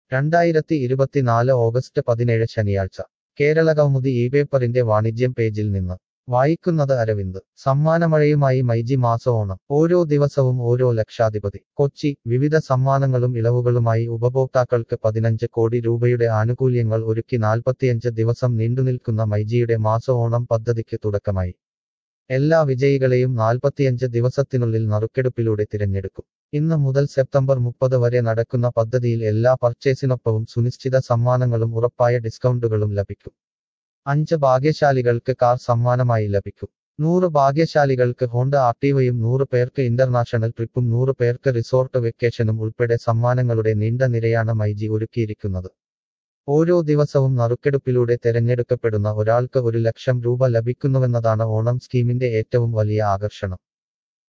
രണ്ടായിരത്തി ഇരുപത്തിനാല് ഓഗസ്റ്റ് പതിനേഴ് ശനിയാഴ്ച കേരളകൗമുദി ഈ പേപ്പറിന്റെ വാണിജ്യം പേജിൽ നിന്ന് വായിക്കുന്നത് അരവിന്ദ് സമ്മാനമഴയുമായി മൈജി മാസ ഓണം ഓരോ ദിവസവും ഓരോ ലക്ഷാധിപതി കൊച്ചി വിവിധ സമ്മാനങ്ങളും ഇളവുകളുമായി ഉപഭോക്താക്കൾക്ക് പതിനഞ്ച് കോടി രൂപയുടെ ആനുകൂല്യങ്ങൾ ഒരുക്കി നാൽപ്പത്തിയഞ്ച് ദിവസം നീണ്ടുനിൽക്കുന്ന മൈജിയുടെ മാസ ഓണം പദ്ധതിക്ക് തുടക്കമായി എല്ലാ വിജയികളെയും നാൽപ്പത്തിയഞ്ച് ദിവസത്തിനുള്ളിൽ നറുക്കെടുപ്പിലൂടെ തിരഞ്ഞെടുക്കും ഇന്ന് മുതൽ സെപ്റ്റംബർ മുപ്പത് വരെ നടക്കുന്ന പദ്ധതിയിൽ എല്ലാ പർച്ചേസിനൊപ്പവും സുനിശ്ചിത സമ്മാനങ്ങളും ഉറപ്പായ ഡിസ്കൗണ്ടുകളും ലഭിക്കും അഞ്ച് ഭാഗ്യശാലികൾക്ക് കാർ സമ്മാനമായി ലഭിക്കും നൂറ് ഭാഗ്യശാലികൾക്ക് ഹോണ്ട ആക്ടീവയും നൂറ് പേർക്ക് ഇന്റർനാഷണൽ ട്രിപ്പും നൂറ് പേർക്ക് റിസോർട്ട് വെക്കേഷനും ഉൾപ്പെടെ സമ്മാനങ്ങളുടെ നീണ്ട നിരയാണ് മൈജി ഒരുക്കിയിരിക്കുന്നത് ഓരോ ദിവസവും നറുക്കെടുപ്പിലൂടെ തെരഞ്ഞെടുക്കപ്പെടുന്ന ഒരാൾക്ക് ഒരു ലക്ഷം രൂപ ലഭിക്കുന്നുവെന്നതാണ് ഓണം സ്കീമിന്റെ ഏറ്റവും വലിയ ആകർഷണം